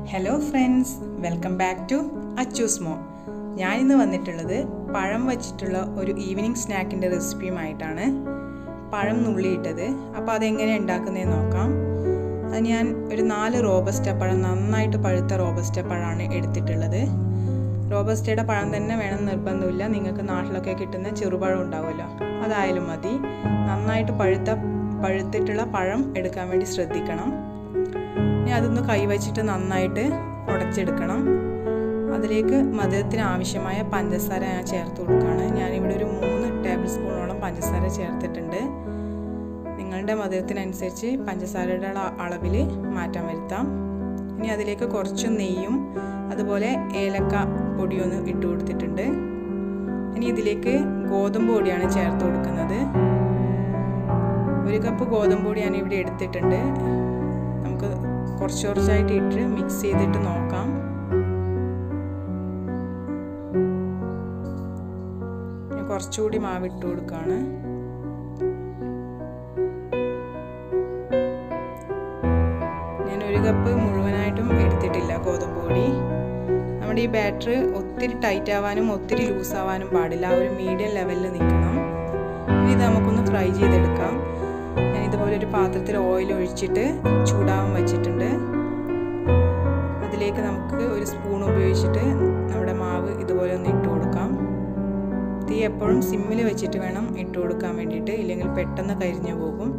hello friends welcome back to Achus മോ ഞാനിന്ന് വന്നിട്ടുള്ളത് പഴം വച്ചിട്ടുള്ള ഒരു ഈവനിങ് സ്നാക്കിൻ്റെ റെസിപ്പിയുമായിട്ടാണ് പഴം നുള്ളിയിട്ടത് അപ്പോൾ അതെങ്ങനെ ഉണ്ടാക്കുന്നതെന്ന് നോക്കാം അത് ഞാൻ ഒരു നാല് റോബസ്റ്റ പഴം നന്നായിട്ട് പഴുത്ത റോബസ്റ്റ പഴമാണ് എടുത്തിട്ടുള്ളത് റോബസ്റ്റയുടെ പഴം തന്നെ വേണം നിർബന്ധമില്ല നിങ്ങൾക്ക് നാട്ടിലൊക്കെ കിട്ടുന്ന ചെറുപഴം ഉണ്ടാവുമല്ലോ അതായാലും മതി നന്നായിട്ട് പഴുത്ത പഴുത്തിട്ടുള്ള പഴം എടുക്കാൻ വേണ്ടി ശ്രദ്ധിക്കണം ഇനി അതൊന്ന് കൈവച്ചിട്ട് നന്നായിട്ട് ഉടച്ചെടുക്കണം അതിലേക്ക് മധുരത്തിന് ആവശ്യമായ പഞ്ചസാര ഞാൻ ചേർത്ത് കൊടുക്കുകയാണ് ഞാനിവിടെ ഒരു മൂന്ന് ടേബിൾ സ്പൂണോളം പഞ്ചസാര ചേർത്തിട്ടുണ്ട് നിങ്ങളുടെ മധുരത്തിനനുസരിച്ച് പഞ്ചസാരയുടെ അളവിൽ മാറ്റം വരുത്താം ഇനി അതിലേക്ക് കുറച്ച് നെയ്യും അതുപോലെ ഏലക്ക പൊടിയൊന്ന് ഇട്ട് കൊടുത്തിട്ടുണ്ട് ഇനി ഇതിലേക്ക് ഗോതമ്പ് പൊടിയാണ് ചേർത്ത് കൊടുക്കുന്നത് ഒരു കപ്പ് ഗോതമ്പ് പൊടി ഞാൻ ഇവിടെ എടുത്തിട്ടുണ്ട് നമുക്ക് കുറച്ച് കുറച്ചായിട്ട് ഇട്ട് മിക്സ് ചെയ്തിട്ട് നോക്കാം ഞാൻ കുറച്ചുകൂടി മാവ് ഇട്ട് കൊടുക്കുകയാണ് ഞാൻ ഒരു കപ്പ് മുഴുവനായിട്ടും എടുത്തിട്ടില്ല ഗോതമ്പ് പൊടി നമ്മുടെ ഈ ബാറ്റർ ഒത്തിരി ടൈറ്റ് ആവാനും ഒത്തിരി ലൂസ് ആവാനും പാടില്ല ആ ഒരു മീഡിയം ലെവലിൽ നിൽക്കണം ഇനി ഇത് നമുക്കൊന്ന് ഫ്രൈ ചെയ്തെടുക്കാം ഞാൻ ഇതുപോലെ ഒരു പാത്രത്തിൽ ഓയിൽ ഒഴിച്ചിട്ട് ചൂടാവാൻ വെച്ചിട്ടുണ്ട് അതിലേക്ക് നമുക്ക് ഒരു സ്പൂൺ ഉപയോഗിച്ചിട്ട് നമ്മുടെ മാവ് ഇതുപോലെ ഒന്ന് ഇട്ട് കൊടുക്കാം തീ എപ്പോഴും സിമ്മിൽ വെച്ചിട്ട് വേണം ഇട്ട് കൊടുക്കാൻ വേണ്ടിയിട്ട് ഇല്ലെങ്കിൽ പെട്ടെന്ന് കരിഞ്ഞു പോകും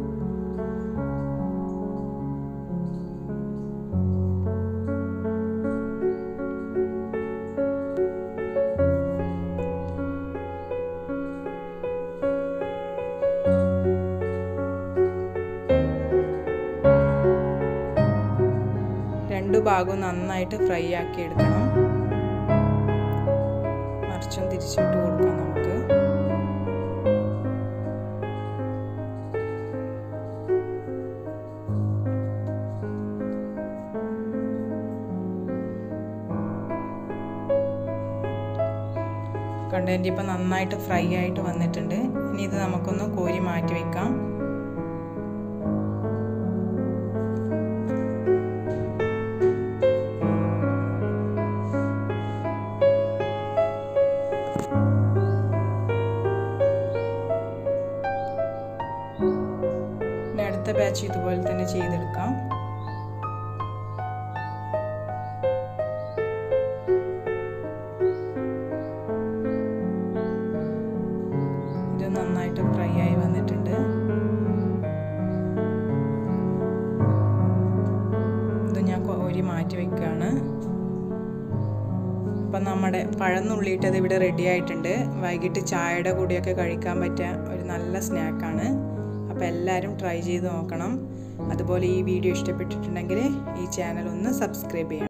രണ്ടു ഭാഗവും നന്നായിട്ട് ഫ്രൈ ആക്കി എടുക്കണം മറിച്ചും തിരിച്ചിട്ട് കൊടുക്കാം നമുക്ക് കണ്ടന്റ് ഇപ്പം നന്നായിട്ട് ഫ്രൈ ആയിട്ട് വന്നിട്ടുണ്ട് ഇനി ഇത് നമുക്കൊന്ന് കോരി മാറ്റി വെക്കാം അടുത്ത ബാച്ച് ഇതുപോലെ തന്നെ ചെയ്തെടുക്കാം ഇത് നന്നായിട്ട് ഫ്രൈ ആയി വന്നിട്ടുണ്ട് ഇത് ഞാൻ ഒരു മാറ്റി വെക്കുകയാണ് അപ്പം നമ്മുടെ പഴം നുള്ളിയിട്ടത് ഇവിടെ റെഡി ആയിട്ടുണ്ട് വൈകിട്ട് ചായയുടെ കൂടെയൊക്കെ കഴിക്കാൻ പറ്റിയ ഒരു നല്ല സ്നാക്കാണ് അപ്പോൾ എല്ലാവരും ട്രൈ ചെയ്ത് നോക്കണം അതുപോലെ ഈ വീഡിയോ ഇഷ്ടപ്പെട്ടിട്ടുണ്ടെങ്കിൽ ഈ ചാനൽ ഒന്ന് സബ്സ്ക്രൈബ് ചെയ്യണം